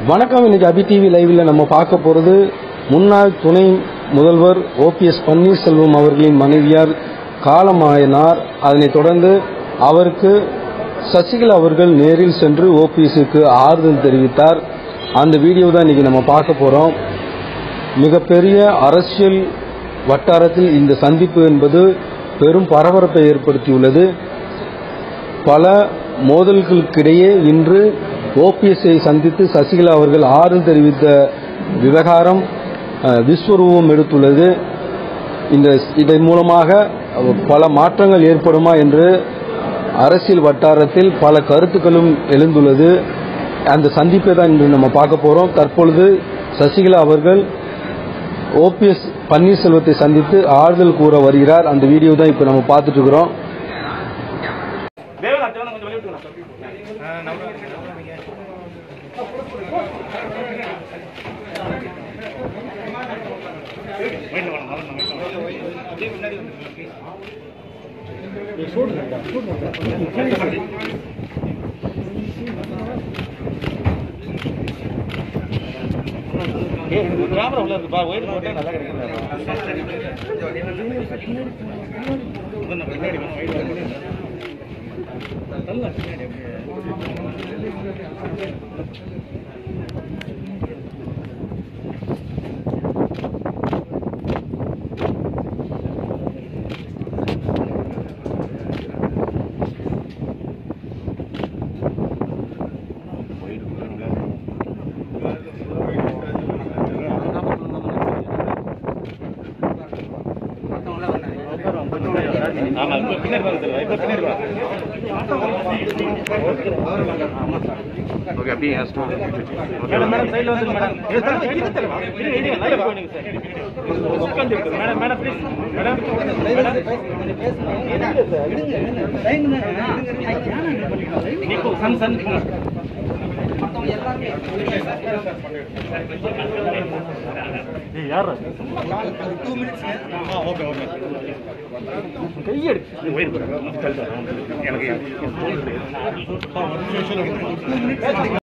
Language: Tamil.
வணக்கம் இன்னைக்கு அபி டிவி லைவ்ல நம்ம பார்க்க போறது முன்னாள் துணை முதல்வர் ஓபிஎஸ் பன்னீர்செல்வம் அவர்களின் மனைவியார் காலமாயினார் அதனைத் தொடர்ந்து அவருக்கு சசிகலா அவர்கள் நேரில் சென்று ஓபிஎஸ்க்கு ஆறுதல் தெரிவித்தார் அந்த வீடியோ தான் இன்னைக்கு நம்ம பார்க்க போறோம் மிகப்பெரிய அரசியல் வட்டாரத்தில் இந்த சந்திப்பு என்பது பெரும் பரபரப்பை ஏற்படுத்தியுள்ளது பல மோதல்களுக்கிடையே இன்று ஓபிஎஸ்ஐ சந்தித்து சசிகலா அவர்கள் ஆறுதல் தெரிவித்த விவகாரம் அஹ், விஸ்வரூபம் எடுத்துள்ளது இந்த இதன் மூலமாக பல மாற்றங்கள் ஏற்படுமா என்று அரசியல் வட்டாரத்தில் பல கருத்துக்களும் எழுந்துள்ளது அந்த சந்திப்பை தான் இன்று நம்ம பார்க்க போறோம் தற்பொழுது சசிகலா அவர்கள் ஓபிஎஸ் பன்னீர்செல்வத்தை சந்தித்து ஆறுதல் கூற வருகிறார் அந்த வீடியோ தான் இப்போ நம்ம பார்த்துட்டு இருக்கிறோம் தேவன் அச்சவனை கொஞ்சம் வெளிய விட்டுக்கலாம் கேமரா உள்ள இருக்குப்பா ஒயிட் போட்டே நல்லா ஆமா இப்ப பின்னாடி வாங்க சார் இப்ப பின்னாடி வாங்க ஓகே அப்படியே மேடம் மேடம் சைடுல வந்து மேடம் இடிங்க தரமா இடிங்க இடிங்க நல்லா போயிடுங்க சார் உட்கார்ந்து இருக்கு madam madam please madam madam நிக்கு சன் சன் ஏய் யாரா ஓகே ஓகே கையெடு எனக்கு